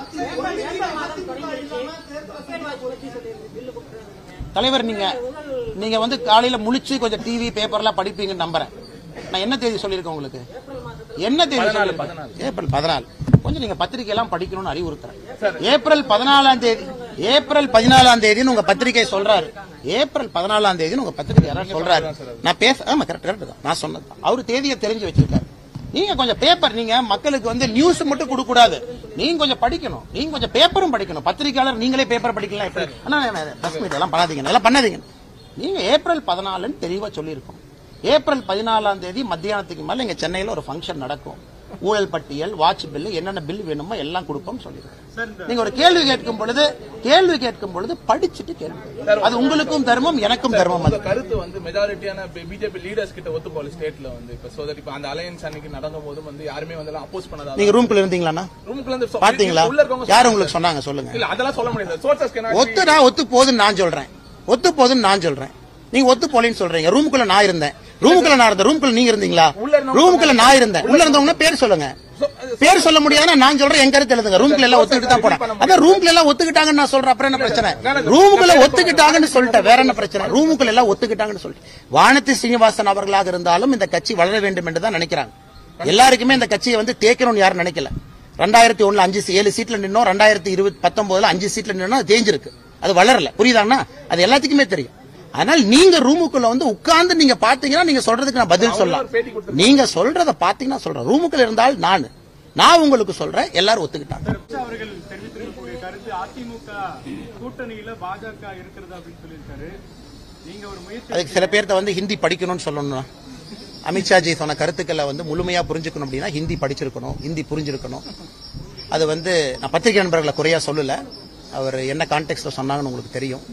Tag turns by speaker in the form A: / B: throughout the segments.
A: தலைவர் நீங்க நீங்க வந்து காலையில முழிச்சு கொஞ்சம் டிவி பேப்பர்லாம் படிப்பீங்கன்னு நம்புறேன் நான் என்ன தேதி சொல்லியிருக்கேன் உங்களுக்கு என்ன தேதி சொல்லியிருக்கேன் ஏப்ரல் பதினாலு கொஞ்சம் நீங்க பத்திரிகை எல்லாம் படிக்கணும்னு அறிவுறுத்துறேன் ஏப்ரல் பதினாலாம் தேதி ஏப்ரல் பதினாலாம் தேதின்னு உங்க பத்திரிகை சொல்றாரு ஏப்ரல் பதினாலாம் தேதின்னு உங்க பத்திரிகை யாராவது சொல்றாரு நான் பேச ஆமா கரெக்ட் கரெக்ட் தான் நான் சொன்னது தான். அவரு தேதியை தெரிஞ்சு வச்சிருக்காரு நீங்க கொஞ்சம் பேப்பர் நீங்க மக்களுக்கு வந்து நியூஸ் மட்டும் கொடுக்க கூடாது நீங்க கொஞ்சம் படிக்கணும் நீங்க கொஞ்சம் பேப்பரும் படிக்கணும் பத்திரிக்கையாளர் நீங்களே பேப்பர் படிக்கலாம் எப்படி ஆனா பிரஸ் மீட் எல்லாம் பண்ணாதீங்க எல்லாம் பண்ணாதீங்க நீங்க ஏப்ரல் பதினாலுன்னு தெளிவா சொல்லியிருக்கோம் ஏப்ரல் பதினாலாம் தேதி மத்தியானத்துக்கு மேல இங்க சென்னையில ஒரு ஃபங்க்ஷன் நடக்கும் ஊழல் பட்டியல் வாட்ச் பில் என்னென்ன பில் வேணுமோ எல்லாம் கொடுப்போம் சொல்லியிருக்கோம் நீங்க ஒரு கேள்வி கேட்கும் பொழுது கேள்வி கேட்கும் பொழுது படிச்சுட்டு கேள்வி கேட்கணும். அது உங்களுக்கும் தர்மம் எனக்கும் தர்மம் அது
B: அந்த கருத்து வந்து மெஜாரிட்டியான பிஜேபி லீடர்ஸ் கிட்ட ஒத்து போல ஸ்டேட்ல வந்து இப்ப சோ இப்ப அந்த அலையன்ஸ் அன்னைக்கு நடக்கும் போது வந்து யாருமே வந்து அப்போஸ் பண்ணதா
A: நீங்க ரூம்குள்ள இருந்தீங்களாண்ணா
B: ரூமுக்குள்ள இருந்து சொ-
A: பாத்தீங்களா
B: உள்ள இருக்கவங்க
A: யார் உங்களுக்கு சொன்னாங்க சொல்லுங்க
B: இல்ல அதெல்லாம் சொல்ல முடியாது சோர்சஸ்
A: ஒத்துடா ஒத்து போகுதுன்னு நான் சொல்றேன் ஒத்து போகுதுன்னு நான் சொல்றேன் நீங்க ஒத்து போலன்னு சொல்றீங்க ரூமுக்குள்ள நான் இருந்தேன் ரூமுக்குள்ள நான் இருந்தேன் ரூமுக்குள்ள நீங்க இருந்தீங்களா
B: உள்ள இருந்தவங்க
A: ரூமுக்குள்ள நான் இருந்தேன் உள்ள இருந்தவங்க பேர் சொல்லுங்க பேர் சொல்ல முடியாதுன்னா நான் சொல்றேன் என் கருத்து எழுதுங்க ரூம்குள்ள எல்லாம் ஒத்துக்கிட்டு தான் போறேன் அதான் ரூம்குள்ள எல்லாம் ஒத்துக்கிட்டாங்கன்னு நான் சொல்றேன் அப்புறம் என்ன பிரச்சனை ரூமுக்குள்ள ஒத்துக்கிட்டாங்கன்னு சொல்லிட்டேன் வேற என்ன பிரச்சனை ரூமுக்குள்ள எல்லாம் ஒத்துக்கிட்டாங்கன்னு சொல்லிட்டு வானதி சீனிவாசன் அவர்களாக இருந்தாலும் இந்த கட்சி வளர வேண்டும் என்று தான் நினைக்கிறாங்க எல்லாருக்குமே இந்த கட்சியை வந்து தேய்க்கணும்னு யாரும் நினைக்கல ரெண்டாயிரத்தி ஒண்ணுல அஞ்சு ஏழு சீட்ல நின்னோம் ரெண்டாயிரத்தி இருபத்தி பத்தொன்பதுல அஞ்சு சீட்ல நின்னோம் அது தேஞ்சிருக்கு அது வளரல புரியுதாங்கன்னா அது எல்லாத்துக்குமே தெரியும் அதனால நீங்க ரூமுக்குள்ள வந்து உட்கார்ந்து நீங்க பாத்தீங்கன்னா நீங்க சொல்றதுக்கு நான் பதில் சொல்லலாம் நீங்க சொல்றத பாத்தீங்கன்னா சொல்றேன் ரூமுக்குள்ள இருந்தால் நான் நான் உங்களுக்கு சொல்றேன் எல்லாரும் ஒத்துக்கிட்டாங்க
C: அவர்கள் தெரிவித்திருக்கக்கூடிய கருத்து அதிமுக கூட்டணியில பாஜக இருக்கிறது அப்படின்னு சொல்லியிருக்காரு நீங்க ஒரு முயற்சி
A: அதுக்கு சில பேர்த்த வந்து ஹிந்தி படிக்கணும்னு சொல்லணும் அமித்ஷாஜி சொன்ன கருத்துக்களை வந்து முழுமையா புரிஞ்சுக்கணும் அப்படின்னா ஹிந்தி படிச்சிருக்கணும் ஹிந்தி புரிஞ்சிருக்கணும் அது வந்து நான் பத்திரிகை நண்பர்களை குறையா சொல்லல அவர் என்ன கான்டெக்ட்ல சொன்னாங்கன்னு உங்களுக்கு தெரியும்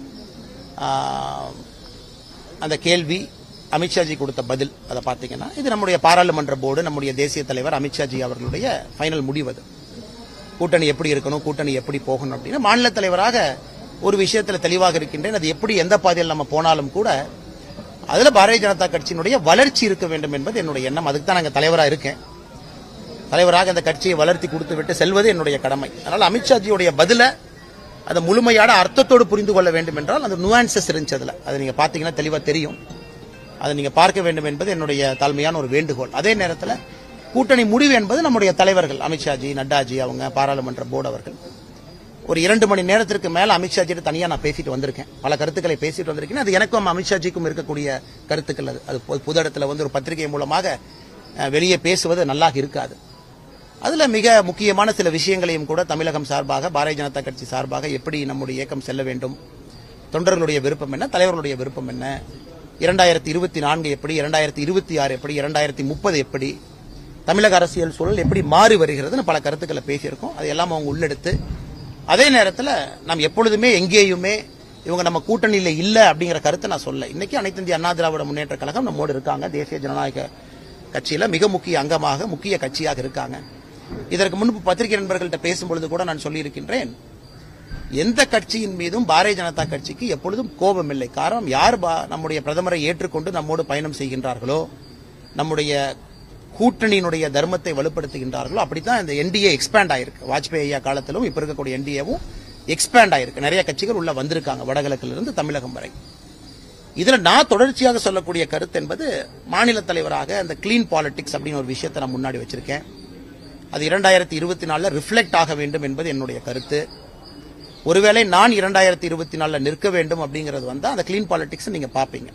A: ஆஹ், அந்த கேள்வி அமித்ஷாஜி கொடுத்த பதில் அதை பார்த்தீங்கன்னா இது நம்முடைய பாராளுமன்ற போர்டு நம்முடைய தேசிய தலைவர் அமித்ஷாஜி அவர்களுடைய ஃபைனல் முடிவு அது கூட்டணி எப்படி இருக்கணும் கூட்டணி எப்படி போகணும் அப்படின்னு மாநில தலைவராக ஒரு விஷயத்துல தெளிவாக இருக்கின்றேன் அது எப்படி எந்த பாதையில் நம்ம போனாலும் கூட அதுல பாரதிய ஜனதா கட்சியினுடைய வளர்ச்சி இருக்க வேண்டும் என்பது என்னுடைய எண்ணம் அதுக்கு தான் நாங்க தலைவரா இருக்கேன் தலைவராக அந்த கட்சியை வளர்த்தி கொடுத்து விட்டு செல்வது என்னுடைய கடமை அதனால அமித்ஷாஜியுடைய பதில அதை முழுமையான அர்த்தத்தோடு புரிந்து கொள்ள வேண்டும் என்றால் அந்த நுவான்சஸ் இருந்துச்சு அதுல அது நீங்க பாத்தீங்கன்னா தெளிவா தெரியும் அதை நீங்க பார்க்க வேண்டும் என்பது என்னுடைய தாழ்மையான ஒரு வேண்டுகோள் அதே நேரத்தில் கூட்டணி முடிவு என்பது நம்முடைய தலைவர்கள் அமித்ஷாஜி நட்டாஜி அவங்க பாராளுமன்ற போர்டு அவர்கள் ஒரு இரண்டு மணி நேரத்திற்கு மேல அமித்ஷாஜிட்டு தனியா நான் பேசிட்டு வந்திருக்கேன் பல கருத்துக்களை பேசிட்டு வந்திருக்கேன் அது எனக்கும் அமித்ஷாஜிக்கும் இருக்கக்கூடிய கருத்துக்கள் அது அது பொது- பொது இடத்துல வந்து ஒரு பத்திரிகை மூலமாக அஹ், வெளியே பேசுவது நல்லாக இருக்காது அதுல மிக முக்கியமான சில விஷயங்களையும் கூட தமிழகம் சார்பாக பாரதிய ஜனதா கட்சி சார்பாக எப்படி நம்முடைய இயக்கம் செல்ல வேண்டும் தொண்டர்களுடைய விருப்பம் என்ன தலைவர்களுடைய விருப்பம் என்ன இரண்டாயிரத்தி இருபத்தி நான்கு எப்படி இரண்டாயிரத்தி இருபத்தி ஆறு எப்படி இரண்டாயிரத்தி முப்பது எப்படி தமிழக அரசியல் சூழல் எப்படி மாறி வருகிறதுன்னு பல கருத்துக்களை பேசியிருக்கோம் அது எல்லாம் அவங்க உள்ளெடுத்து அதே நேரத்தில் நாம் எப்பொழுதுமே எங்கேயுமே இவங்க நம்ம கூட்டணியில இல்ல அப்படிங்கிற கருத்தை நான் சொல்ல இன்னைக்கு அனைத்து இந்திய அண்ணா திராவிட முன்னேற்ற கழகம் நம்மோடு இருக்காங்க தேசிய ஜனநாயக கட்சியில மிக முக்கிய அங்கமாக முக்கிய கட்சியாக இருக்காங்க இதற்கு முன்பு பத்திரிகை நண்பர்கள்ட்ட பேசும்பொழுது கூட நான் சொல்லியிருக்கின்றேன் எந்த கட்சியின் மீதும் பாரதிய ஜனதா கட்சிக்கு எப்பொழுதும் கோபம் இல்லை காரணம் யார் பா- நம்முடைய பிரதமரை ஏற்றுக்கொண்டு நம்மோடு பயணம் செய்கின்றார்களோ நம்முடைய கூட்டணியினுடைய தர்மத்தை வலுப்படுத்துகின்றார்களோ அப்படித்தான் இந்த என்டிஏ எக்ஸ்பேண்ட் ஆயிருக்கு வாஜ்பாய் ஐயா காலத்திலும் இப்ப இருக்கக்கூடிய என்டிஏவும் எக்ஸ்பேண்ட் ஆயிருக்கு நிறைய கட்சிகள் உள்ள வந்திருக்காங்க வடகிழக்கிலிருந்து இருந்து தமிழகம் வரை இதுல நான் தொடர்ச்சியாக சொல்லக்கூடிய கருத்து என்பது மாநில தலைவராக அந்த கிளீன் பாலிடிக்ஸ் அப்படின்னு ஒரு விஷயத்தை நான் முன்னாடி வச்சிருக்கேன் அது இரண்டாயிரத்தி இருபத்தி நாலுல ரிஃப்ளெக்ட் ஆக வேண்டும் என்பது என்னுடைய கருத்து ஒருவேளை நான் இரண்டாயிரத்தி இருபத்தி நாலுல நிற்க வேண்டும் அப்படிங்கிறது வந்தா அந்த கிளீன் பாலிடிக்ஸ் நீங்க பாப்பீங்க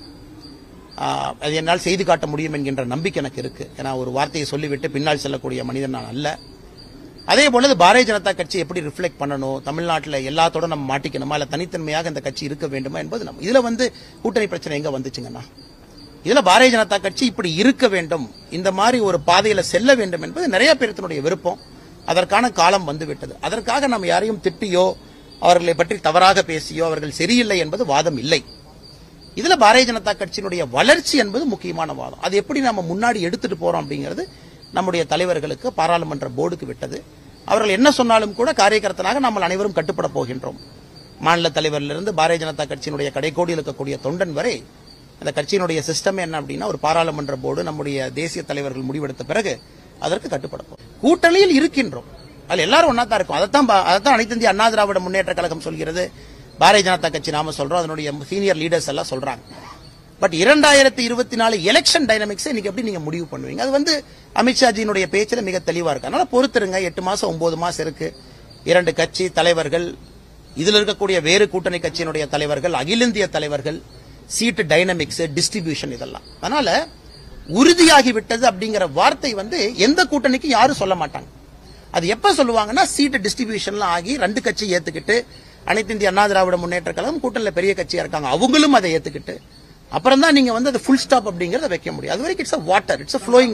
A: ஆஹ், அது என்னால் செய்து காட்ட முடியும் என்கின்ற நம்பிக்கை எனக்கு இருக்கு ஏன்னா ஒரு வார்த்தையை சொல்லிவிட்டு பின்னால் செல்லக்கூடிய மனிதன் நான் அல்ல அதே போல பாரதிய ஜனதா கட்சி எப்படி ரிஃப்ளெக்ட் பண்ணணும் தமிழ்நாட்டில் எல்லாத்தோட நம்ம மாட்டிக்கணுமா இல்ல தனித்தன்மையாக இந்த கட்சி இருக்க வேண்டுமா என்பது நம்ம இதுல வந்து கூட்டணி பிரச்சனை எங்க வந்துச்சுங்கண்ணா இதுல பாரதிய ஜனதா கட்சி இப்படி இருக்க வேண்டும் இந்த மாதிரி ஒரு பாதையில செல்ல வேண்டும் என்பது நிறைய பேர்த்தினுடைய விருப்பம் அதற்கான காலம் வந்துவிட்டது அதற்காக நாம் யாரையும் திட்டியோ அவர்களை பற்றி தவறாக பேசியோ அவர்கள் சரியில்லை என்பது வாதம் இல்லை இதுல பாரதிய ஜனதா கட்சியினுடைய வளர்ச்சி என்பது முக்கியமான வாதம் அது எப்படி நம்ம முன்னாடி எடுத்துட்டு போறோம் அப்படிங்கிறது நம்முடைய தலைவர்களுக்கு பாராளுமன்ற போர்டுக்கு விட்டது அவர்கள் என்ன சொன்னாலும் கூட காரியகர்த்தனாக நம்ம அனைவரும் கட்டுப்பட போகின்றோம் மாநில தலைவரிலிருந்து பாரதிய ஜனதா கட்சியினுடைய கடைக்கோடியில் இருக்கக்கூடிய தொண்டன் வரை அந்த கட்சியினுடைய சிஸ்டம் என்ன அப்படின்னா ஒரு பாராளுமன்ற போர்டு நம்முடைய தேசிய தலைவர்கள் முடிவெடுத்த பிறகு அதற்கு கட்டுப்பட போறோம் கூட்டணியில் இருக்கின்றோம் அதுல எல்லாரும் ஒன்னா தான் இருக்கும் அதைத்தான் பா- அதைத்தான் அனைத்து இந்திய அண்ணா திராவிட முன்னேற்ற கழகம் சொல்கிறது பாரதிய ஜனதா கட்சி நாம சொல்றோம் அதனுடைய சீனியர் லீடர்ஸ் எல்லாம் சொல்றாங்க பட் இரண்டாயிரத்தி இருபத்தி நாலு எலெக்ஷன் டைனமிக்ஸ் இன்னைக்கு எப்படி நீங்க முடிவு பண்ணுவீங்க அது வந்து அமித்ஷாஜியினுடைய பேச்சுல மிக தெளிவா இருக்கு அதனால பொறுத்துருங்க எட்டு மாசம் ஒன்பது மாசம் இருக்கு இரண்டு கட்சி தலைவர்கள் இதுல இருக்கக்கூடிய வேறு கூட்டணி கட்சியினுடைய தலைவர்கள் அகில இந்திய தலைவர்கள் சீட்டு டைனமிக்ஸ் டிஸ்ட்ரிபியூஷன் இதெல்லாம் அதனால உறுதியாகி விட்டது அப்படிங்கிற வார்த்தை வந்து எந்த கூட்டணிக்கும் யாரும் சொல்ல மாட்டாங்க அது எப்ப சொல்லுவாங்கன்னா சீட்டு டிஸ்ட்ரிபியூஷன்லாம் ஆகி ரெண்டு கட்சி ஏத்துக்கிட்டு அனைத்து இந்திய அண்ணா திராவிட முன்னேற்ற கழகம் கூட்டணியில பெரிய கட்சியா இருக்காங்க அவங்களும் அதை ஏத்துக்கிட்டு அப்புறம் தான் நீங்க வந்து அது ஃபுல் ஸ்டாப் அப்படிங்கறத வைக்க முடியும் அது வரைக்கும் it's a water it's a flowing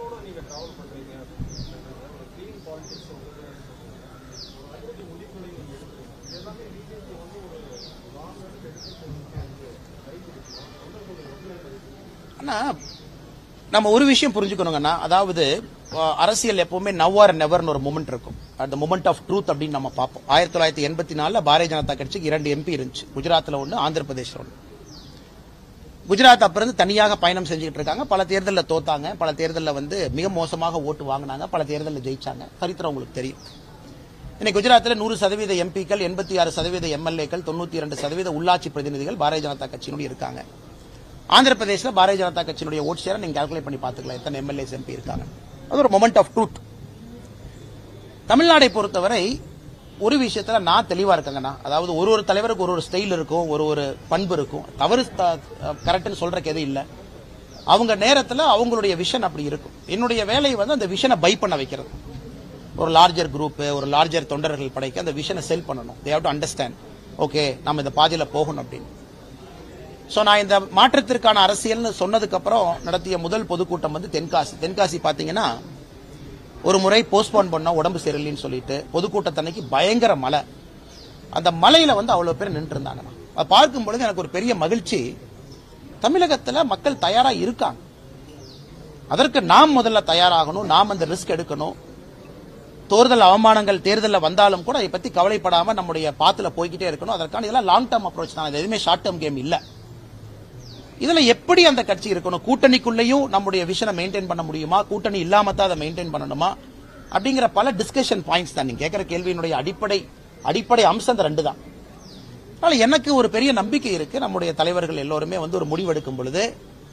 A: ஆனா நம்ம ஒரு விஷயம் புரிஞ்சுக்கணுங்கண்ணா அதாவது அஹ், அரசியல் எப்பவுமே நவ் ஆர் நெவர்னு ஒரு மூமெண்ட் இருக்கும் அந்த மூமெண்ட் ஆஃப் ட்ரூத் அப்படின்னு நம்ம பார்ப்போம் ஆயிரத்தி தொள்ளாயிரத்தி எண்பத்தி நாலுல பாரதிய ஜனதா கட்சிக்கு இரண்டு எம்பி இருந்துச்சு குஜராத்ல ஒன்று ஆந்திர பிரதேஷ்ல ஒன்று குஜராத் அப்புறம் இருந்து தனியாக பயணம் செஞ்சுக்கிட்டு இருக்காங்க பல தேர்தலில் தோத்தாங்க பல தேர்தலில் வந்து மிக மோசமாக ஓட்டு வாங்கினாங்க பல தேர்தலில் ஜெயிச்சாங்க சரித்திரம் உங்களுக்கு தெரியும் இன்னைக்கு குஜராத்தில் நூறு சதவீத எம்பிக்கள் எண்பத்தி ஆறு சதவீத எம்எல்ஏக்கள் தொண்ணூத்தி இரண்டு சதவீத உள்ளாட்சி பிரதிநிதிகள் பாரதிய ஜனதா கட்சியினுடைய இருக்காங்க ஆந்திர பிரதேஷ்ல பாரதிய ஜனதா கட்சியினுடைய ஓட் ஷேரை நீங்க கால்குலேட் பண்ணி பார்த்துக்கலாம் எத்தனை எம்எல்ஏஸ் எம்பி இருக்காங்க அது ஒரு மொமெண்ட் ஆஃப் ட்ரூத் தமிழ்நாடை பொறுத்தவரை ஒரு விஷயத்துல நான் தெளிவா இருக்கேங்கண்ணா அதாவது ஒரு ஒரு தலைவருக்கு ஒரு ஒரு ஸ்டைல் இருக்கும் ஒரு ஒரு பண்பு இருக்கும் தவறு கரெக்ட்னு சொல்றதுக்கு எதுவும் இல்ல அவங்க நேரத்துல அவங்களுடைய விஷன் அப்படி இருக்கும் என்னுடைய வேலை வந்து அந்த விஷனை பை பண்ண வைக்கிறது ஒரு லார்ஜர் குரூப் ஒரு லார்ஜர் தொண்டர்கள் படைக்க அந்த விஷனை செல் பண்ணணும் they have to understand okay நம்ம இந்த பாதையில போகணும் அப்படின்னு சோ நான் இந்த மாற்றத்திற்கான அரசியல்னு சொன்னதுக்கு அப்புறம் நடத்திய முதல் பொதுக்கூட்டம் வந்து தென்காசி தென்காசி பாத்தீங்கன்னா ஒரு முறை போஸ்ட்போன் பண்ண உடம்பு சரியில்லைன்னு சொல்லிட்டு பொதுக்கூட்டத்தன்னைக்கு பயங்கர மழை அந்த மலையில வந்து அவ்வளவு பேர் நின்று இருந்தாங்க அதை பார்க்கும் பொழுது எனக்கு ஒரு பெரிய மகிழ்ச்சி தமிழகத்துல மக்கள் தயாரா இருக்காங்க அதற்கு நாம் முதல்ல தயாராகணும் நாம் அந்த ரிஸ்க் எடுக்கணும் தேர்தல் அவமானங்கள் தேர்தலில் வந்தாலும் கூட அதை பத்தி கவலைப்படாம நம்முடைய பாத்துல போய்கிட்டே இருக்கணும் அதற்கான இதெல்லாம் லாங் டேர்ம் அப்ரோச் தான் இது எதுவுமே ஷார்ட் டேர்ம் கேம் இல்ல இதுல எப்படி அந்த கட்சி இருக்கணும் கூட்டணிக்குள்ளேயும் நம்முடைய விஷனை மெயின்டைன் பண்ண முடியுமா கூட்டணி இல்லாம தான் அதை மெயின்டைன் பண்ணணுமா அப்படிங்கிற பல டிஸ்கஷன் பாயிண்ட்ஸ் தான் நீங்க கேட்கிற கேள்வியினுடைய அடிப்படை அடிப்படை அம்சம் இந்த ரெண்டு தான் அதனால எனக்கு ஒரு பெரிய நம்பிக்கை இருக்கு நம்முடைய தலைவர்கள் எல்லோருமே வந்து ஒரு முடிவெடுக்கும் பொழுது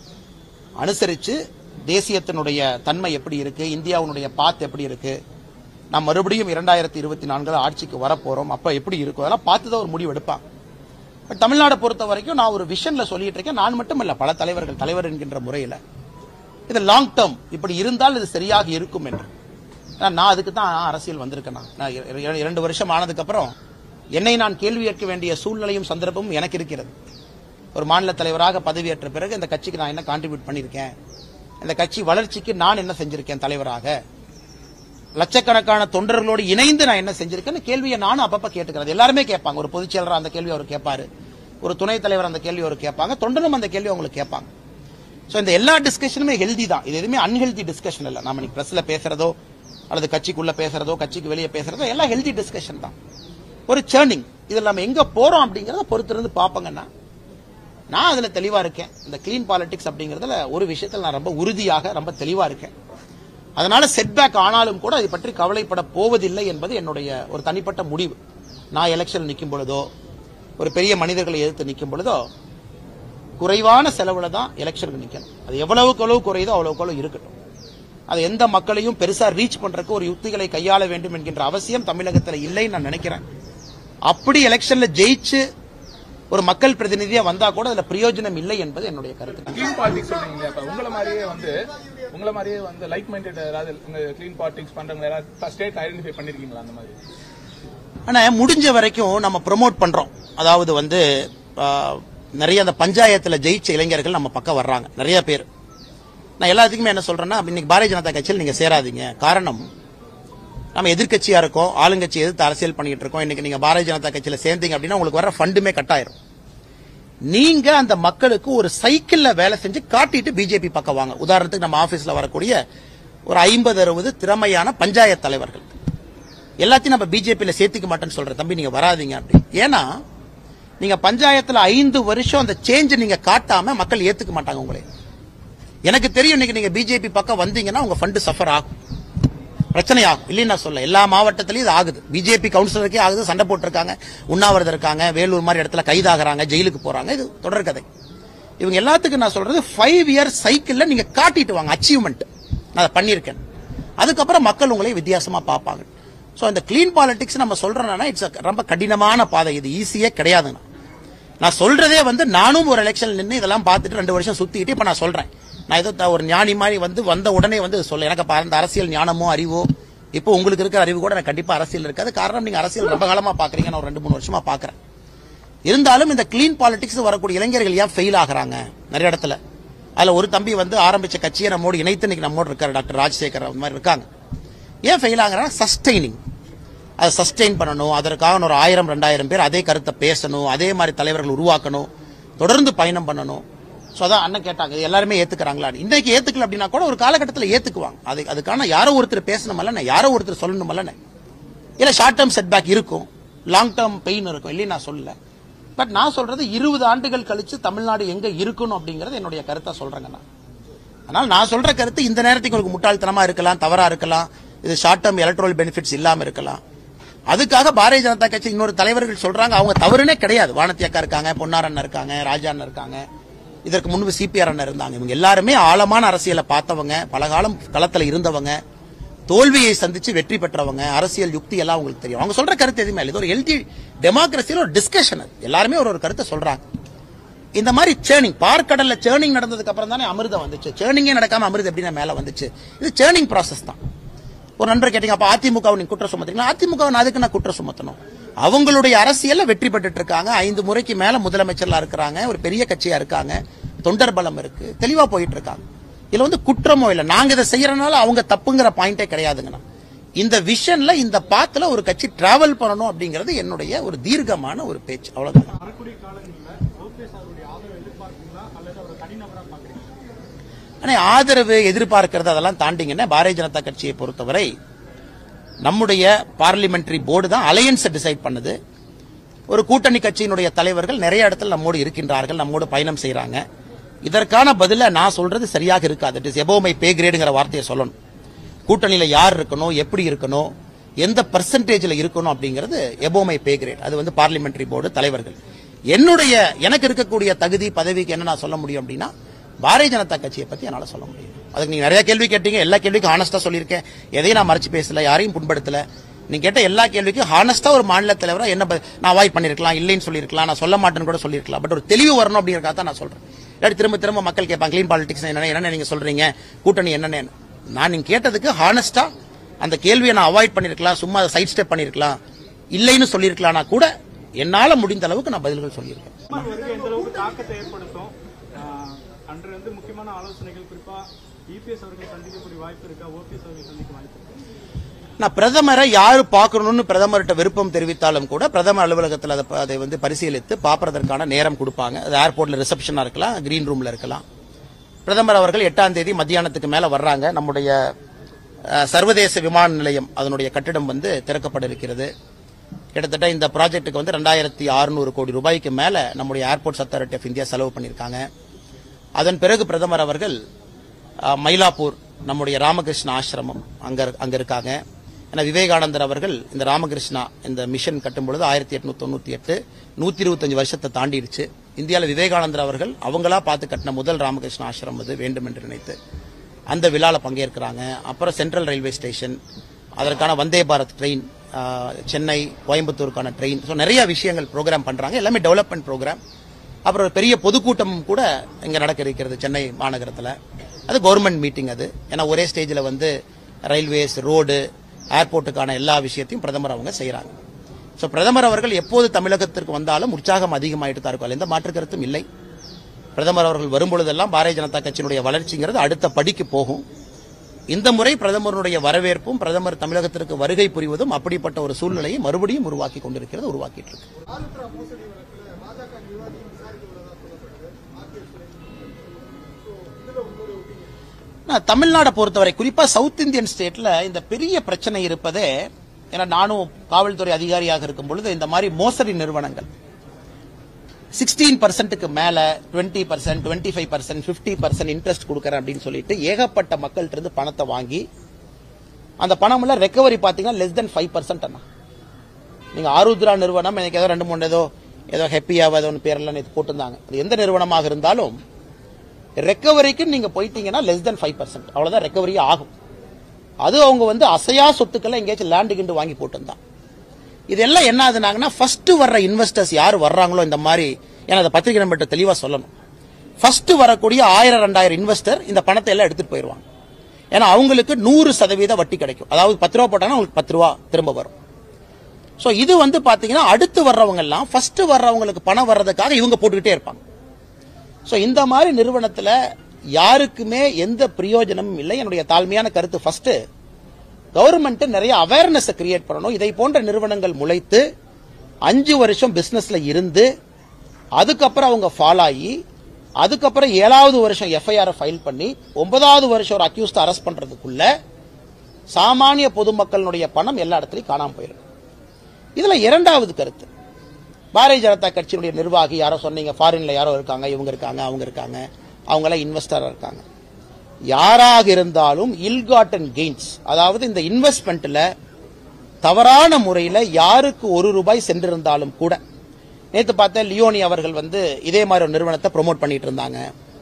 A: அனுசரிச்சு தேசியத்தினுடைய தன்மை எப்படி இருக்கு இந்தியாவுடைய பாத் எப்படி இருக்கு நாம் மறுபடியும் இரண்டாயிரத்தி இருபத்தி நான்குல ஆட்சிக்கு வரப்போறோம் அப்ப எப்படி இருக்கும் அதெல்லாம் பார்த்து தான் ஒரு முடிவு எடுப்பாங்க பட் தமிழ்நாடு பொறுத்த வரைக்கும் நான் ஒரு விஷன்ல சொல்லிட்டு இருக்கேன் நான் மட்டும் இல்ல பல தலைவர்கள் தலைவர் என்கின்ற முறையில இது லாங் டேர்ம் இப்படி இருந்தால் இது சரியாக இருக்கும் என்று ஏன்னா நான் அதுக்கு தான் அரசியல் வந்திருக்கேன் நான். நான் இர- இர- இரண்டு வருஷம் ஆனதுக்கு அப்புறம் என்னை நான் கேள்வி கேட்க வேண்டிய சூழ்நிலையும் சந்தர்ப்பமும் எனக்கு இருக்கிறது ஒரு மாநில தலைவராக பதவியேற்ற பிறகு இந்த கட்சிக்கு நான் என்ன கான்ட்ரிபியூட் பண்ணியிருக்கேன் இந்த கட்சி வளர்ச்சிக்கு நான் என்ன செஞ்சிருக்கேன் தலைவராக லட்சக்கணக்கான தொண்டர்களோடு இணைந்து நான் என்ன செஞ்சிருக்கேன்னு கேள்வியை நானும் அப்பப்ப கேட்டுக்கிறது எல்லாருமே கேட்பாங்க ஒரு பொதுச் செயலர் அந்த கேள்வி அவர் கேட்பாரு ஒரு துணைத் தலைவர் அந்த கேள்வி அவர் கேட்பாங்க தொண்டனும் அந்த கேள்வி அவங்களுக்கு கேட்பாங்க சோ இந்த எல்லா டிஸ்கஷனுமே ஹெல்தி தான் இது எதுவுமே அன்ஹெல்தி டிஸ்கஷன் இல்ல நாம இன்னைக்கு பிரஸ்ல பேசுறதோ அல்லது கட்சிக்குள்ள பேசுறதோ கட்சிக்கு வெளியே பேசுறதோ எல்லாம் ஹெல்தி டிஸ்கஷன் தான் ஒரு சேர்னிங் இதுல நம்ம எங்க போறோம் அப்படிங்கறத பொறுத்திருந்து பாப்பங்கன்னா நான் அதுல தெளிவா இருக்கேன் இந்த கிளீன் பாலிடிக்ஸ் அப்படிங்கறதுல ஒரு விஷயத்துல நான் ரொம்ப உறுதியாக ரொம்ப தெளிவா இருக்கேன் அதனால செட்பேக் ஆனாலும் கூட அதை பற்றி கவலைப்பட போவதில்லை என்பது என்னுடைய ஒரு தனிப்பட்ட முடிவு நான் எலெக்ஷன் நிற்கும் பொழுதோ ஒரு பெரிய மனிதர்களை எதிர்த்து நிற்கும் பொழுதோ குறைவான செலவுல தான் எலெக்ஷனுக்கு நிக்கணும் அது எவ்வளவுக்கு எவ்வளவு குறையுதோ அவ்வளவுக்கு அவ்வளவு இருக்கட்டும் அது எந்த மக்களையும் பெருசா ரீச் பண்றதுக்கு ஒரு யுக்திகளை கையாள வேண்டும் என்கின்ற அவசியம் தமிழகத்துல இல்லைன்னு நான் நினைக்கிறேன் அப்படி எலெக்ஷன்ல ஜெயிச்சு ஒரு மக்கள் பிரதிநிதியா வந்தா கூட அதுல பிரயோஜனம் இல்லை என்பது என்னுடைய கருத்து
B: கிளீன் பாலிடிக்ஸ் சொல்றீங்க அப்ப உங்களை மாதிரியே வந்து உங்களை மாதிரியே வந்து லைக் மைண்டட் ஏதாவது கிளீன் பாலிடிக்ஸ் பண்றவங்க யாராவது ஸ்டேட் ஐடென்டிஃபை பண்ணிருக்கீங்களா அந்த மாதிரி
A: ஆனா முடிஞ்ச வரைக்கும் நம்ம ப்ரோமோட் பண்றோம் அதாவது வந்து ஆ, நிறைய அந்த பஞ்சாயத்துல ஜெயிச்ச இளைஞர்கள் நம்ம பக்கம் வர்றாங்க நிறைய பேர் நான் எல்லாத்துக்குமே என்ன சொல்றேன்னா இன்னைக்கு பாரதிய ஜனதா கட்சியில் நீங்க சேராதீங்க காரணம் நம்ம எதிர்க்கட்சியா இருக்கோம் ஆளுங்கட்சி எதிர்த்து அரசியல் பண்ணிட்டு இருக்கோம் இன்னைக்கு நீங்க பாரதிய ஜனதா கட்சியில சேர்ந்தீங்க அப்படின்னா உங்களுக்கு வர ஃபண்டுமே கட்டாயிரும் நீங்க அந்த மக்களுக்கு ஒரு சைக்கிள்ல வேலை செஞ்சு காட்டிட்டு பிஜேபி பக்கம் வாங்க உதாரணத்துக்கு நம்ம ஆபீஸ்ல வரக்கூடிய ஒரு ஐம்பது அறுபது திறமையான பஞ்சாயத்து தலைவர்கள் எல்லாத்தையும் நம்ம பிஜேபியில சேர்த்துக்க மாட்டேன்னு சொல்றேன் தம்பி நீங்க வராதீங்க அப்படி ஏன்னா நீங்க பஞ்சாயத்துல ஐந்து வருஷம் அந்த சேஞ்ச் நீங்க காட்டாம மக்கள் ஏத்துக்க மாட்டாங்க உங்களை எனக்கு தெரியும் இன்னைக்கு நீங்க பிஜேபி பக்கம் வந்தீங்கன்னா உங்க ஃபண்டு சஃபர் ஆகும் பிரச்சனை ஆகும் இல்லைன்னு நான் சொல்ல எல்லா மாவட்டத்திலயும் இது ஆகுது பிஜேபி கவுன்சிலருக்கே ஆகுது சண்டை போட்டிருக்காங்க உண்ணாவிரதம் இருக்காங்க வேலூர் மாதிரி இடத்துல கைதாகிறாங்க ஜெயிலுக்கு போறாங்க இது தொடர்கதை இவங்க எல்லாத்துக்கும் நான் சொல்றது ஃபைவ் இயர் சைக்கிள்ல நீங்க காட்டிட்டு வாங்க அச்சீவ்மெண்ட் நான் அதை பண்ணியிருக்கேன் அதுக்கப்புறம் மக்கள் உங்களை வித்தியாசமா பார்ப்பாங்க ஸோ இந்த கிளீன் பாலிடிக்ஸ் நம்ம சொல்றோம்னா இட்ஸ் ரொம்ப கடினமான பாதை இது ஈஸியே கிடையாதுண்ணா நான் சொல்றதே வந்து நானும் ஒரு எலெக்ஷன் நின்று இதெல்லாம் பார்த்துட்டு ரெண்டு வருஷம் சுத்திட்டு இப்ப நான் சொல்றேன் நான் ஏதோ த- ஒரு ஞானி மாதிரி வந்து வந்த உடனே வந்து சொல்ல எனக்கு அப்ப அந்த அரசியல் ஞானமோ அறிவோ இப்போ உங்களுக்கு இருக்கிற அறிவு கூட எனக்கு கண்டிப்பா அரசியல் இருக்காது காரணம் நீங்க அரசியல் ரொம்ப காலமா பாக்குறீங்க நான் ஒரு ரெண்டு மூணு வருஷமா பாக்குறேன் இருந்தாலும் இந்த கிளீன் பாலிடிக்ஸ் வரக்கூடிய இளைஞர்கள் ஏன் ஃபெயில் ஆகுறாங்க நிறைய இடத்துல அதுல ஒரு தம்பி வந்து ஆரம்பிச்ச கட்சியை நம்மோடு இணைத்து இன்னைக்கு நம்மோடு இருக்காரு டாக்டர் ராஜசேகர் அந்த மாதிரி இருக்காங்க ஏன் ஃபெயில் ஆகுறாங்க சஸ்டைனிங் அதை சஸ்டெயின் பண்ணணும் அதற்காக ஒரு ஆயிரம் ரெண்டாயிரம் பேர் அதே கருத்தை பேசணும் அதே மாதிரி தலைவர்கள் உருவாக்கணும் தொடர்ந்து பயணம் பண்ணணும் ஸோ அதான் அண்ணன் கேட்டாங்க இது எல்லாருமே ஏத்துக்கிறாங்களா இன்னைக்கு ஏத்துக்கல அப்படின்னா கூட ஒரு காலகட்டத்தில் ஏத்துக்குவாங்க அது அதுக்கான யாரோ ஒருத்தர் பேசணுமல்லண்ணே யாரோ ஒருத்தர் சொல்லணுமல்லண்ணே இல்ல ஷார்ட் டேர்ம் செட்பேக் இருக்கும் லாங் டேர்ம் பெயின் இருக்கும் இல்லைன்னு நான் சொல்லல பட் நான் சொல்றது இருபது ஆண்டுகள் கழிச்சு தமிழ்நாடு எங்க இருக்கணும் அப்படிங்கறது என்னுடைய கருத்தா சொல்றேங்க நான் அதனால நான் சொல்ற கருத்து இந்த நேரத்துக்கு உங்களுக்கு முட்டாள்தனமா இருக்கலாம் தவறா இருக்கலாம் இது ஷார்ட் டேர்ம் எலக்ட்ரல் பெனிஃபிட்ஸ் இல்லாம இருக்கலாம் அதுக்காக பாரதிய ஜனதா கட்சி இன்னொரு தலைவர்கள் சொல்றாங்க அவங்க தவறுனே கிடையாது வானதி அக்கா இருக்காங்க பொன்னார் அண்ணன் இருக்காங்க ராஜா அண்ணன் இருக்காங்க இதற்கு முன்பு சிபிஆர் அண்ணன் இருந்தாங்க இவங்க எல்லாருமே ஆழமான அரசியலை பார்த்தவங்க பல காலம் களத்துல இருந்தவங்க தோல்வியை சந்திச்சு வெற்றி பெற்றவங்க அரசியல் யுக்தி எல்லாம் உங்களுக்கு தெரியும் அவங்க சொல்ற கருத்து எதுவுமே இல்லை இது ஒரு ஹெல்தி டெமோக்ரஸியில் ஒரு டிஸ்கஷன் அது எல்லாருமே ஒரு ஒரு கருத்தை சொல்றாங்க இந்த மாதிரி சேர்னிங் பார்க்கடல்ல சேர்னிங் நடந்ததுக்கு அப்புறம் தானே அமிர்தம் வந்துச்சு சேர்னிங்கே நடக்காம அமிர்தம் எப்படின்னா மேல வந்துச்சு இது சேர்னிங் ப்ராசஸ் தான் ஒரு நண்பர் கேட்டீங்க அப்ப அதிமுக நீங்க குற்றம் சுமத்துறீங்களா அதிமுக அதுக்கு நான் குற்றம் சுமத்தணும் அவங்களுடைய அரசியல்ல வெற்றி பெற்றுட்டு இருக்காங்க ஐந்து முறைக்கு மேல முதலமைச்சர்ல இருக்கிறாங்க ஒரு பெரிய கட்சியா இருக்காங்க தொண்டர் பலம் இருக்கு தெளிவா போயிட்டு இருக்காங்க இதுல வந்து குற்றமோ இல்ல நாங்க இதை செய்யறதுனால அவங்க தப்புங்கிற பாயிண்டே கிடையாதுங்கண்ணா இந்த விஷன்ல இந்த பாத்துல ஒரு கட்சி டிராவல் பண்ணணும் அப்படிங்கிறது என்னுடைய ஒரு தீர்க்கமான ஒரு பேச்சு அவ்வளவுதான்
C: வரக்கூடிய காலங்களில் ஓபிஎஸ் அவருடைய ஆதரவு எதிர்பார்க்கீங்களா அல்லது அவரை தனிநபரா பாக்குறீங்களா
A: ஆனா ஆதரவு எதிர்பார்க்கிறது அதெல்லாம் தாண்டிங்கன்னா பாரதிய ஜனதா கட்சியை பொறுத்தவரை நம்முடைய பார்லிமெண்டரி போர்டு தான் அலையன்ஸ் டிசைட் பண்ணுது ஒரு கூட்டணி கட்சியினுடைய தலைவர்கள் நிறைய இடத்துல நம்மோடு இருக்கின்றார்கள் நம்மோடு பயணம் செய்றாங்க இதற்கான பதில நான் சொல்றது சரியாக இருக்காது it is above my pay கிரேடுங்கிற வார்த்தையை சொல்லணும் கூட்டணியில யார் இருக்கணும் எப்படி இருக்கணும் எந்த பர்சன்டேஜ்ல இருக்கணும் அப்படிங்கிறது எபோவ் மை பே கிரேட் அது வந்து பார்லிமெண்டரி போர்டு தலைவர்கள் என்னுடைய எனக்கு இருக்கக்கூடிய தகுதி பதவிக்கு என்ன நான் சொல்ல முடியும் அப்படின்னா பாரதிய ஜனதா கட்சியை பத்தி என்னால சொல்ல முடியும் அதுக்கு நீங்க நிறைய கேள்வி கேட்டீங்க எல்லா கேள்விக்கும் ஹானஸ்டா சொல்லியிருக்கேன் எதையும் நான் மறைச்சு பேசல யாரையும் புண்படுத்தல நீங்க கேட்ட எல்லா கேள்விக்கும் ஹானஸ்டா ஒரு மாநில தலைவரா என்ன ப- நான் அவாய்ட் பண்ணிருக்கலாம் இல்லைன்னு சொல்லியிருக்கலாம் நான் சொல்ல மாட்டேன்னு கூட சொல்லியிருக்கலாம் பட் ஒரு தெளிவு வரணும் அப்படிங்கறதுக்காக தான் நான் சொல்றேன் இல்லாட்டி திரும்ப திரும்ப மக்கள் கேட்பாங்க கிளீன் பாலிடிக்ஸ் என்ன என்ன நீங்க சொல்றீங்க கூட்டணி என்னன்னு நான் நீங்க கேட்டதுக்கு ஹானஸ்டா அந்த கேள்வியை நான் அவாய்ட் பண்ணிருக்கலாம் சும்மா அதை சைட் ஸ்டெப் பண்ணிருக்கலாம் இல்லைன்னு சொல்லியிருக்கலாம்னா கூட என்னால முடிந்த அளவுக்கு நான் பதில்கள் சொல்லியிருக்கேன்
C: சுமார் வருகை எந்த அளவுக்கு தாக்கத்தை ஏற்படுத்தும் ஆஹ், அன்று வந்து முக்கியமான ஆலோசனைகள் குறிப்பா இபிஎஸ் அவர்கள் சந்திக்கக்கூடிய வாய்ப்பு இருக்கா ஓபிஎஸ் அவர்கள் சந்திக்க வாய்ப்பு இருக்கா
A: நான் பிரதமரை யாரு பார்க்கணும்னு பிரதமர்கிட்ட விருப்பம் தெரிவித்தாலும் கூட பிரதமர் அலுவலகத்தில் அதை ப- அதை வந்து பரிசீலித்து பார்ப்பதற்கான நேரம் கொடுப்பாங்க அது ஏர்போர்ட்ல ரிசப்ஷனா இருக்கலாம் கிரீன் ரூம்ல இருக்கலாம் பிரதமர் அவர்கள் எட்டாம் தேதி மத்தியானத்துக்கு மேல வர்றாங்க நம்முடைய அஹ், சர்வதேச விமான நிலையம் அதனுடைய கட்டிடம் வந்து திறக்கப்பட இருக்கிறது கிட்டத்தட்ட இந்த ப்ராஜெக்ட்டுக்கு வந்து ரெண்டாயிரத்தி அறுநூறு கோடி ரூபாய்க்கு மேல நம்முடைய ஏர்போர்ட்ஸ் அத்தாரிட்டி ஆஃப் இந்தியா செலவு பண்ணியிருக்காங்க அதன் பிறகு பிரதமர் அவர்கள் அஹ், மயிலாப்பூர் நம்முடைய ராமகிருஷ்ண ஆசிரமம் அங்க அங்க இருக்காங்க ஏன்னா விவேகானந்தர் அவர்கள் இந்த ராமகிருஷ்ணா இந்த மிஷன் கட்டும் பொழுது ஆயிரத்தி எட்நூத்தி தொண்ணூத்தி எட்டு நூத்தி இருபத்தஞ்சு வருஷத்தை தாண்டிடுச்சு இந்தியாவில் விவேகானந்தர் அவர்கள் அவங்களா பார்த்து கட்டின முதல் ராமகிருஷ்ண ஆசிரமம் அது வேண்டும் என்று நினைத்து அந்த விழால பங்கேற்கிறாங்க அப்புறம் சென்ட்ரல் ரயில்வே ஸ்டேஷன் அதற்கான வந்தே பாரத் ட்ரெயின் சென்னை கோயம்புத்தூருக்கான ட்ரெயின் ஸோ நிறைய விஷயங்கள் ப்ரோக்ராம் பண்றாங்க எல்லாமே டெவலப்மெண்ட் ப்ரோக்ராம் அப்புறம் ஒரு பெரிய பொதுக்கூட்டம் கூட இங்க நடக்க இருக்கிறது சென்னை மாநகரத்துல அது கவர்மெண்ட் மீட்டிங் அது ஏன்னா ஒரே ஸ்டேஜில் வந்து ரயில்வேஸ் ரோடு ஏர்போர்ட்டுக்கான எல்லா விஷயத்தையும் பிரதமர் அவங்க செய்றாங்க ஸோ பிரதமர் அவர்கள் எப்போது தமிழகத்திற்கு வந்தாலும் உற்சாகம் அதிகமாயிட்டு தான் இருக்கும் அதுல எந்த மாற்று கருத்தும் இல்லை பிரதமர் அவர்கள் வரும்பொழுதெல்லாம் பாரதிய ஜனதா கட்சியினுடைய வளர்ச்சிங்கிறது அடுத்த படிக்கு போகும் இந்த முறை பிரதமருடைய வரவேற்பும் பிரதமர் தமிழகத்திற்கு வருகை புரிவதும் அப்படிப்பட்ட ஒரு சூழ்நிலையை மறுபடியும் உருவாக்கி கொண்டிருக்கிறது உருவாக்கிட்டு இருக்கு நான் தமிழ்நாடை பொறுத்தவரை குறிப்பா சவுத் இந்தியன் ஸ்டேட்ல இந்த பெரிய பிரச்சனை இருப்பதே ஏன்னா நானும் காவல்துறை அதிகாரியாக இருக்கும் பொழுது இந்த மாதிரி மோசடி நிறுவனங்கள் சிக்ஸ்டீன் பர்சன்ட்டுக்கு மேல twenty percent twenty five percent fifty percent interest கொடுக்கறேன் அப்படின்னு சொல்லிட்டு ஏகப்பட்ட மக்கள்கிட்ட இருந்து பணத்தை வாங்கி அந்த பணம் எல்லாம் ரெக்கவரி பாத்தீங்கன்னா லெஸ் தென் ஃபைவ் பர்சன்ட் அண்ணா நீங்க ஆருத்ரா நிறுவனம் எனக்கு ஏதோ ரெண்டு மூணு ஏதோ ஏதோ ஹெப்பியாவோ ஏதோ ஒன்று பேரெல்லாம் நேற்று போட்டிருந்தாங்க அது எந்த நிறுவனமாக இருந்தாலும் ரெக்கவரிக்கு நீங்க போயிட்டீங்கன்னா லெஸ் தென் ஃபைவ் பர்சன்ட் அவ்வளவுதான் ரெக்கவரி ஆகும் அது அவங்க வந்து அசையா சொத்துக்களை எங்கேயாச்சும் லேண்டு கிண்டு வாங்கி போட்டிருந்தான் இதெல்லாம் என்ன ஆகுதுனாங்கன்னா ஃபர்ஸ்ட் வர்ற இன்வெஸ்டர்ஸ் யார் வர்றாங்களோ இந்த மாதிரி ஏன்னா அதை பத்திரிகை நம்பர்கிட்ட தெளிவா சொல்லணும் ஃபர்ஸ்ட் வரக்கூடிய ஆயிரம் ரெண்டாயிரம் இன்வெஸ்டர் இந்த பணத்தை எல்லாம் எடுத்துட்டு போயிடுவாங்க ஏன்னா அவங்களுக்கு நூறு சதவீத வட்டி கிடைக்கும் அதாவது பத்து ரூபா போட்டாங்கன்னா அவங்களுக்கு பத்து ரூபா திரும்ப வரும் சோ இது வந்து பாத்தீங்கன்னா அடுத்து வர்றவங்க எல்லாம் ஃபர்ஸ்ட் வர்றவங்களுக்கு பணம் வர்றதுக்காக இவங்க போட்டுக்கிட்டே இருப்பாங்க சோ இந்த மாதிரி நிறுவனத்துல யாருக்குமே எந்த பிரயோஜனமும் இல்லை என்னுடைய தாழ்மையான கருத்து ஃபர்ஸ்ட் கவர்மெண்ட் நிறைய அவேர்னஸ் கிரியேட் பண்ணணும் இதை போன்ற நிறுவனங்கள் முளைத்து அஞ்சு வருஷம் பிசினஸ்ல இருந்து அதுக்கப்புறம் அவங்க ஃபால் ஆகி அதுக்கப்புறம் ஏழாவது வருஷம் எஃப்ஐஆர் ஃபைல் பண்ணி ஒன்பதாவது வருஷம் ஒரு அக்யூஸ்ட் அரெஸ்ட் பண்றதுக்குள்ள சாமானிய பொதுமக்களுடைய பணம் எல்லா இடத்துலயும் காணாம போயிடும் இதுல இரண்டாவது கருத்து பாரதிய ஜனதா கட்சியினுடைய நிர்வாகி யாரோ சொன்னீங்க ஃபாரின்ல யாரோ இருக்காங்க இவங்க இருக்காங்க அவங்க இருக்காங்க அவங்க எல்லாம் இன்வெஸ்டரா இருக்காங்க யாராக இருந்தாலும் இல்காட்டன் கெயின்ஸ் அதாவது இந்த இன்வெஸ்ட்மெண்ட்ல தவறான முறையில யாருக்கு ஒரு ரூபாய் சென்றிருந்தாலும் கூட நேத்து பார்த்த லியோனி அவர்கள் வந்து இதே மாதிரி ஒரு நிறுவனத்தை ப்ரோமோட் பண்ணிட்டு இருந்தாங்க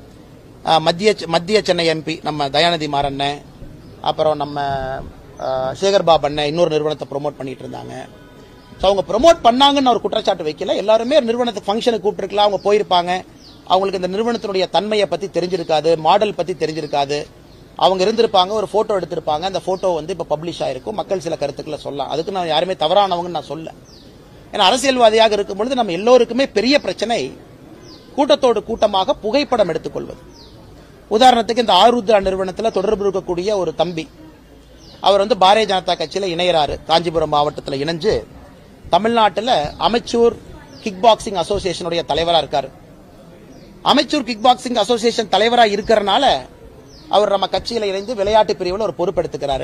A: ஆஹ் மத்திய மத்திய சென்னை எம்பி நம்ம தயாநிதி மாறண்ணன் அப்புறம் நம்ம ஆஹ் சேகர் பாபு அண்ணன் இன்னொரு நிறுவனத்தை ப்ரோமோட் பண்ணிட்டு இருந்தாங்க ஸோ அவங்க ப்ரோமோட் பண்ணாங்கன்னு ஒரு குற்றச்சாட்டு வைக்கல எல்லாருமே நிறுவனத்துக்கு ஃபங்க்ஷனுக்கு கூப்பிட்டுருக்கலாம் அவங்க போயிருப்பாங்க அவங்களுக்கு இந்த நிறுவனத்தினுடைய தன்மையை பத்தி தெரிஞ்சிருக்காது மாடல் பத்தி தெரிஞ்சிருக்காது அவங்க இருந்திருப்பாங்க ஒரு போட்டோ எடுத்திருப்பாங்க அந்த போட்டோ வந்து இப்ப பப்ளிஷ் ஆயிருக்கும் மக்கள் சில கருத்துக்களை சொல்லலாம் அதுக்கு நான் யாருமே தவறானவங்கன்னு நான் சொல்ல ஏன்னா அரசியல்வாதியாக இருக்கும் பொழுது நம்ம எல்லோருக்குமே பெரிய பிரச்சனை கூட்டத்தோடு கூட்டமாக புகைப்படம் எடுத்துக்கொள்வது உதாரணத்துக்கு இந்த ஆருத்ரா நிறுவனத்தில் தொடர்பு இருக்கக்கூடிய ஒரு தம்பி அவர் வந்து பாரதிய ஜனதா கட்சியில இணையறாரு காஞ்சிபுரம் மாவட்டத்தில் இணைஞ்சு தமிழ்நாட்டில் அமைச்சூர் கிக் பாக்ஸிங் அசோசியேஷனுடைய தலைவரா இருக்காரு அமைச்சூர் கிக் பாக்ஸிங் அசோசியேஷன் தலைவரா இருக்கிறனால அவர் நம்ம கட்சியில இணைந்து விளையாட்டு பிரிவில் ஒரு பொறுப்பெடுத்துக்கிறாரு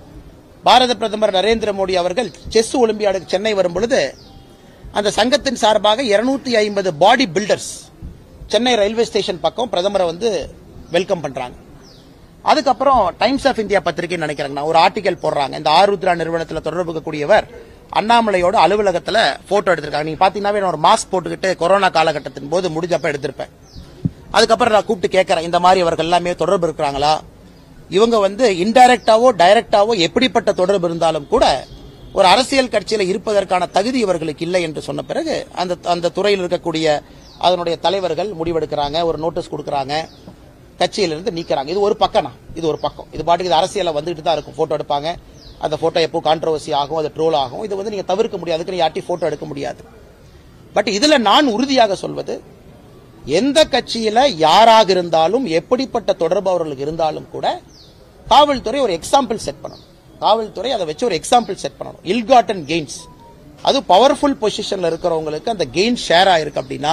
A: பாரத பிரதமர் நரேந்திர மோடி அவர்கள் செஸ் ஒலிம்பியாடுக்கு சென்னை வரும் பொழுது அந்த சங்கத்தின் சார்பாக 250 ஐம்பது body builders Chennai railway station பக்கம் பிரதமரை வந்து வெல்கம் பண்றாங்க அதுக்கப்புறம் டைம்ஸ் ஆஃப் இந்தியா பத்திரிகை நினைக்கிறாங்க ஒரு ஆர்டிகல் போடுறாங்க இந்த ஆருத்ரா நிறுவனத்தில் தொடர்பு இருக்கக்கூடியவர் அண்ணாமலையோட அலுவலகத்துல போட்டோ எடுத்திருக்காங்க நீங்க பாத்தீங்கன்னா நான் ஒரு மாஸ்க் போட்டுக்கிட்டு கொரோனா காலகட்டத்தின் போது முடிஞ்சப்ப எடுத்திருப்பேன் அதுக்கப்புறம் நான் கூப்பிட்டு கேட்கறேன் இந்த மாதிரி அவர்கள் எல்லாமே தொடர்பு இருக்கிறாங்களா இவங்க வந்து இன்டைரக்டாவோ டைரக்டாவோ எப்படிப்பட்ட தொடர்பு இருந்தாலும் கூட ஒரு அரசியல் கட்சியில இருப்பதற்கான தகுதி இவர்களுக்கு இல்லை என்று சொன்ன பிறகு அந்த அந்த துறையில் இருக்கக்கூடிய அதனுடைய தலைவர்கள் முடிவெடுக்கிறாங்க ஒரு நோட்டீஸ் கொடுக்கறாங்க கட்சியிலிருந்து நீக்கிறாங்க இது ஒரு பக்கம்னா இது ஒரு பக்கம் இது பாட்டுக்கு இது அரசியல வந்துகிட்டு தான் இருக்கும் போட்டோ எடுப்பாங்க அந்த போட்டோ எப்போ கான்ட்ரவர்சி ஆகும் அது ட்ரோல் ஆகும் இது வந்து நீங்க தவிர்க்க முடியாது அதுக்கு யார்ட்டையும் போட்டோ எடுக்க முடியாது பட் இதுல நான் உறுதியாக சொல்வது எந்த கட்சியில யாராக இருந்தாலும் எப்படிப்பட்ட தொடர்பு அவர்களுக்கு இருந்தாலும் கூட காவல்துறை ஒரு எக்ஸாம்பிள் செட் பண்ணணும் காவல்துறை அதை வச்சு ஒரு எக்ஸாம்பிள் செட் பண்ணணும் இல்காட்டன் கெயின்ஸ் அது பவர்ஃபுல் பொசிஷன்ல இருக்கிறவங்களுக்கு அந்த கெயின் ஷேர் ஆயிருக்கு அப்படின்னா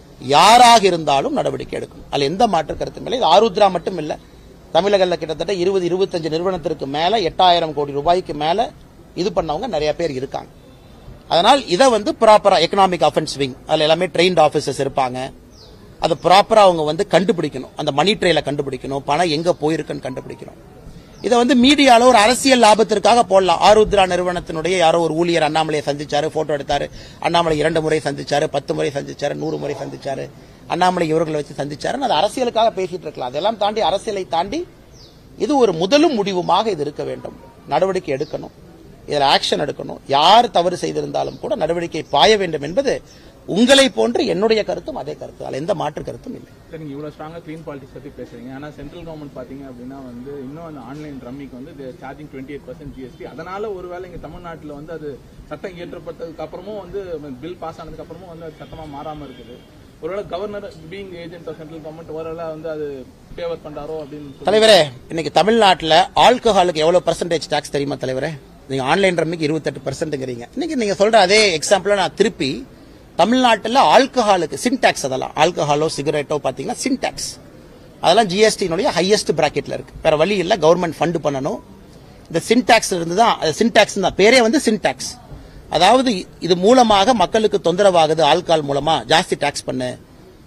A: யாராக இருந்தாலும் நடவடிக்கை எடுக்கும் அதுல எந்த மாற்று கருத்தும் இல்லை இது ஆருத்ரா மட்டும் இல்ல தமிழகத்துல கிட்டத்தட்ட இருபது இருபத்தஞ்சு நிறுவனத்திற்கு மேல எட்டாயிரம் கோடி ரூபாய்க்கு மேல இது பண்ணவங்க நிறைய பேர் இருக்காங்க அதனால் இதை வந்து ப்ராப்பரா எக்கனாமிக் அஃபென்ஸ் விங் அதுல எல்லாமே ட்ரெயின்ட் ஆபீசர்ஸ் இருப்பாங்க அது ப்ராப்பரா அவங்க வந்து கண்டுபிடிக்கணும் அந்த மணி ட்ரெயில கண்டுபிடிக்கணும் பணம் எங்க போயிருக்குன்னு கண்டுபிடிக்கணும் இதை வந்து மீடியால ஒரு அரசியல் லாபத்திற்காக போடலாம் ஆருத்ரா நிறுவனத்தினுடைய யாரோ ஒரு ஊழியர் அண்ணாமலையை சந்திச்சாரு போட்டோ எடுத்தாரு அண்ணாமலை இரண்டு முறை சந்திச்சாரு பத்து முறை சந்திச்சாரு நூறு முறை சந்திச்சாரு அண்ணாமலை இவர்களை வச்சு சந்திச்சாரு அது அரசியலுக்காக பேசிட்டு இருக்கலாம் அதெல்லாம் தாண்டி அரசியலை தாண்டி இது ஒரு முதலும் முடிவுமாக இது இருக்க வேண்டும் நடவடிக்கை எடுக்கணும் இதில் ஆக்ஷன் எடுக்கணும் யார் தவறு செய்திருந்தாலும் கூட நடவடிக்கை பாய வேண்டும் என்பது உங்களை போன்று என்னுடைய கருத்தும் அதே கருத்து அதில் எந்த மாற்று கருத்தும் இல்லை
B: சார் நீங்க இவ்வளவு ஸ்ட்ராங்கா க்ளீன் பாலிடிக்ஸ் பத்தி பேசுறீங்க ஆனா சென்ட்ரல் கவர்மெண்ட் பாத்தீங்க அப்படின்னா வந்து இன்னும் அந்த ஆன்லைன் ரம்மிக்கு வந்து charging twenty eight percent GST அதனால ஒருவேளை இங்க தமிழ்நாட்டுல வந்து அது சட்டம் இயற்றப்பட்டதுக்கு அப்புறமும் வந்து பில் பாஸ் ஆனதுக்கு அப்புறமும் வந்து அது சட்டமா மாறாம இருக்குது ஒருவேளை governor being agent of central government ஒருவேளை வந்து அது ஃபேவர் பண்றாரோ அப்படின்னு சொல்லி-
A: தலைவரே இன்னைக்கு தமிழ்நாட்டுல ஆல்கஹாலுக்கு எவ்வளவு பர்சன்டேஜ் டாக்ஸ் தெரியுமா தலைவரே நீங்க ஆன்லைன் ரம்மிக்கு இருபத்தெட்டு பர்சன்ட்ங்கிறீங்க இன்னைக்கு நீங்க சொல்ற அதே எக்ஸாம்பிள நான் திருப்பி தமிழ்நாட்டுல ஆல்கஹாலுக்கு சின்டாக்ஸ் அதெல்லாம் ஆல்கஹாலோ சிகரெட்டோ பாத்தீங்கன்னா சின்டாக்ஸ் அதெல்லாம் ஜிஎஸ்டினுடைய ஹையஸ்ட் பிராக்கெட்ல இருக்கு வேற வழி இல்ல கவர்மெண்ட் ஃபண்ட் பண்ணணும் இந்த சின்டாக்ஸ் இருந்து தான் சின்டாக்ஸ் தான் பேரே வந்து சின்டாக்ஸ் அதாவது இது மூலமாக மக்களுக்கு தொந்தரவாகுது ஆல்கஹால் மூலமா ஜாஸ்தி டாக்ஸ் பண்ணு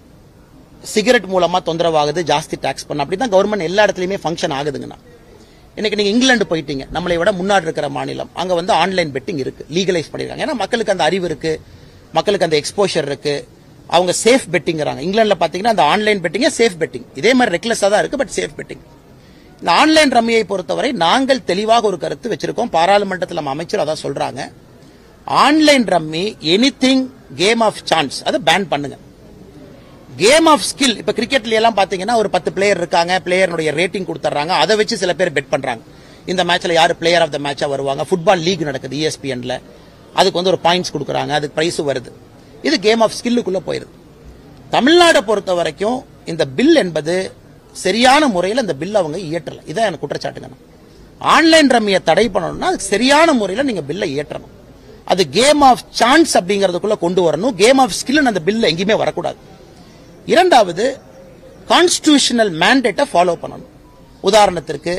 A: சிகரெட் மூலமா தொந்தரவாகுது ஜாஸ்தி டாக்ஸ் பண்ண அப்படிதான் கவர்மெண்ட் எல்லா இடத்துலயுமே ஃபங்க்ஷன் ஆகுதுங்கண்ணா இன்னைக்கு நீங்க இங்கிலாந்து போயிட்டீங்க நம்மளை விட முன்னாடி இருக்கிற மாநிலம் அங்க வந்து ஆன்லைன் பெட்டிங் இருக்கு லீகலைஸ் பண்ணிருக்காங்க ஏன்னா மக்களுக்கு அந்த அறிவு இருக்கு மக்களுக்கு அந்த எக்ஸ்போஷர் இருக்கு அவங்க சேஃப் பெட்டிங்கிறாங்க இங்கிலாந்துல பாத்தீங்கன்னா அந்த ஆன்லைன் பெட்டிங்கே சேஃப் பெட்டிங் இதே மாதிரி ரெக்லஸா தான் இருக்கு பட் சேஃப் பெட்டிங் இந்த ஆன்லைன் ரம்மியை பொறுத்தவரை நாங்கள் தெளிவாக ஒரு கருத்து வச்சிருக்கோம் பாராளுமன்றத்தில் நம்ம அமைச்சர் அதான் சொல்றாங்க online rummy anything game of chance அதை பேன் பண்ணுங்க கேம் ஆஃப் ஸ்கில் இப்ப கிரிக்கெட்ல எல்லாம் பாத்தீங்கன்னா ஒரு பத்து பிளேயர் இருக்காங்க பிளேயருடைய ரேட்டிங் கொடுத்துறாங்க அதை வச்சு சில பேர் பெட் பண்றாங்க இந்த மேட்ச்ல யாரு பிளேயர் ஆஃப் த மேட்சா வருவாங்க ஃபுட்பால் லீக் நடக்குது இஎஸ்பிஎன்ல அதுக்கு வந்து ஒரு பாயிண்ட்ஸ் கொடுக்குறாங்க அதுக்கு பிரைஸ் வருது இது கேம் ஆஃப் ஸ்கில்லுக்குள்ள போயிருது தமிழ்நாடை பொறுத்த வரைக்கும் இந்த பில் என்பது சரியான முறையில் இந்த பில் அவங்க இயற்றல இதான் எனக்கு குற்றச்சாட்டுங்க நான். ஆன்லைன் ரம்மியை தடை பண்ணணும்னா அதுக்கு சரியான முறையில் நீங்க பில்லை இயற்றணும் அது கேம் ஆஃப் சான்ஸ் அப்படிங்கறதுக்குள்ள கொண்டு வரணும் கேம் ஆஃப் ஸ்கில் அந்த பில்ல எங்கேயுமே வரக்கூடாது இரண்டாவது கான்ஸ்டிடியூஷனல் மேண்டேட்டை ஃபாலோ பண்ணணும் உதாரணத்திற்கு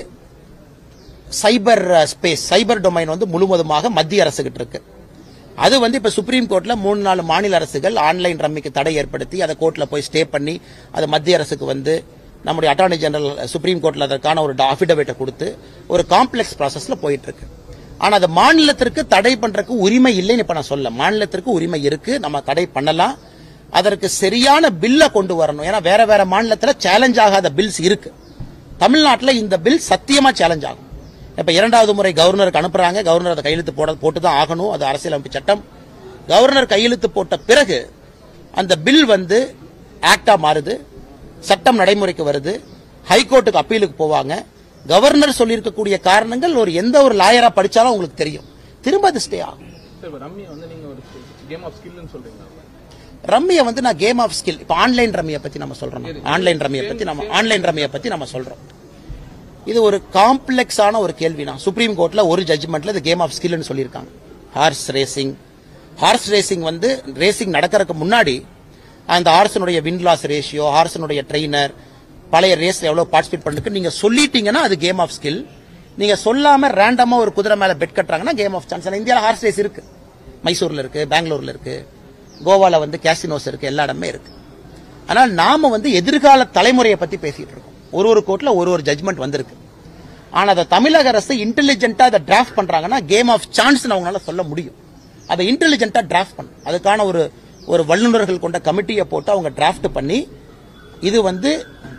A: சைபர் ஸ்பேஸ் சைபர் டொமைன் வந்து முழுவதுமாக மத்திய அரசுகிட்ட இருக்கு அது வந்து இப்ப சுப்ரீம் கோர்ட்ல மூணு நாலு மாநில அரசுகள் ஆன்லைன் ரம்மிக்கு தடை ஏற்படுத்தி அதை கோர்ட்ல போய் ஸ்டே பண்ணி அது மத்திய அரசுக்கு வந்து நம்முடைய அட்டார்னி ஜெனரல் சுப்ரீம் கோர்ட்ல அதற்கான ஒரு அபிடவிட்டை கொடுத்து ஒரு காம்ப்ளெக்ஸ் ப்ராசஸ்ல போயிட்டு இருக்கு ஆனா அது மாநிலத்திற்கு தடை பண்றதுக்கு உரிமை இல்லைன்னு இப்ப நான் சொல்ல மாநிலத்திற்கு உரிமை இருக்கு நம்ம தடை பண்ணலாம் அதற்கு சரியான பில்ல கொண்டு வரணும் ஏன்னா வேற வேற மாநிலத்துல சேலஞ்ச் ஆகாத பில்ஸ் இருக்கு தமிழ்நாட்டில் இந்த பில் சத்தியமா சேலஞ்ச் ஆகும் இப்ப இரண்டாவது முறை கவர்னருக்கு அனுப்புறாங்க கவர்னர் அதை கையெழுத்து போட போட்டு தான் ஆகணும் அது அரசியலமைப்பு சட்டம் கவர்னர் கையெழுத்து போட்ட பிறகு அந்த பில் வந்து ஆக்டா மாறுது சட்டம் நடைமுறைக்கு வருது ஹைகோர்ட்டுக்கு அப்பீலுக்கு போவாங்க கவர்னர் சொல்லியிருக்கக்கூடிய காரணங்கள் ஒரு எந்த ஒரு லாயரா படிச்சாலும் உங்களுக்கு தெரியும் திரும்ப அது ஸ்டே ஆகும்
B: சார் இப்ப ரம்மி வந்து நீங்க ஒரு கேம் ஆஃப் ஸ்கில்னு சொல்றீங்க
A: ரம்மியை வந்து நான் கேம் ஆஃப் ஸ்கில் இப்போ ஆன்லைன் ரம்மியை பத்தி நம்ம சொல்றோம் ஆன்லைன் ரம்மியை பத்தி நம்ம ஆன்லைன் ரம்மியை பத்தி நம்ம சொல்றோம் இது ஒரு காம்ப்ளெக்ஸான ஒரு கேள்வி தான் சுப்ரீம் கோர்ட்ல ஒரு ஜட்ஜ்மெண்ட்ல இது கேம் ஆஃப் ஸ்கில்னு சொல்லியிருக்காங்க ஹார்ஸ் ரேசிங் ஹார்ஸ் ரேசிங் வந்து ரேசிங் நடக்கிறதுக்கு முன்னாடி அந்த ஹார்ஸனுடைய வின் லாஸ் ரேஷியோ ஹார்ஸனுடைய ட்ரெயினர் பழைய ரேஸ்ல எவ்வளவு பார்ட்டிசிபேட் பண்ணிருக்கு நீங்க சொல்லிட்டீங்கன்னா அது கேம் ஆஃப் ஸ்கில் நீங்க சொல்லாம ரேண்டமா ஒரு குதிரை மேல பெட் கட்டுறாங்கன்னா கேம் ஆஃப் சான்ஸ் இந்தியாவில் ஹார்ஸ் ரேஸ் இருக்கு மைசூர்ல இருக்கு பெங்களூர்ல இருக்கு கோவால வந்து கேசினோஸ் இருக்கு எல்லா இடமே இருக்கு ஆனால் நாம வந்து எதிர்கால தலைமுறையை பத்தி பேசிட்டு இருக்கோம் ஒரு ஒரு கோர்ட்ல ஒரு ஒரு ஜட்மெண்ட் வந்திருக்கு ஆனா அதை தமிழக அரசு இன்டெலிஜென்ட்டா அதை டிராஃப்ட் பண்றாங்கன்னா கேம் ஆஃப் சான்ஸ் அவங்களால சொல்ல முடியும் அதை இன்டெலிஜென்ட்டா டிராஃப்ட் பண்ணும் அதுக்கான ஒரு ஒரு வல்லுநர்கள் கொண்ட கமிட்டியை போட்டு அவங்க டிராஃப்ட் பண்ணி இது வந்து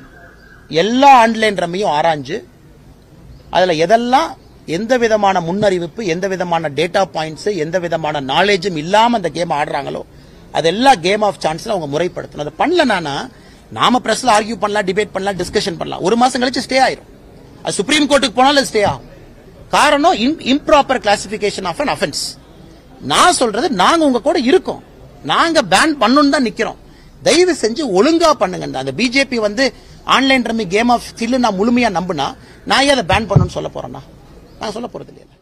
A: எல்லா ஆன்லைன் ரம்மியும் ஆராய்ஞ்சு அதுல எதெல்லாம் எந்த விதமான முன்னறிவிப்பு எந்த விதமான டேட்டா பாயிண்ட்ஸ் எந்த விதமான நாலேஜும் இல்லாம அந்த கேம் ஆடுறாங்களோ அதெல்லாம் கேம் ஆஃப் சான்ஸ் அவங்க முறைப்படுத்தணும் அதை பண்ணலனா நாம பிரஸ்ல ஆர்கியூ பண்ணலாம் டிபேட் பண்ணலாம் டிஸ்கஷன் பண்ணலாம் ஒரு மாசம் கழிச்சு ஸ்டே ஆயிரும் அது சுப்ரீம் கோர்ட்டுக்கு போனாலும் ஸ்டே ஆகும் காரணம் improper classification of an offence நான் சொல்றது நாங்க உங்க கூட இருக்கோம் நாங்க பேன் பண்ணணும் தான் நிக்கிறோம் தயவு செஞ்சு ஒழுங்கா பண்ணுங்க அந்த பிஜேபி வந்து online rummy game of skill நான் முழுமையா நம்புனா நான் ஏன் அதை பேன் பண்ணணும்னு சொல்ல போறேன்னா நான் சொல்ல போறது இல்லையா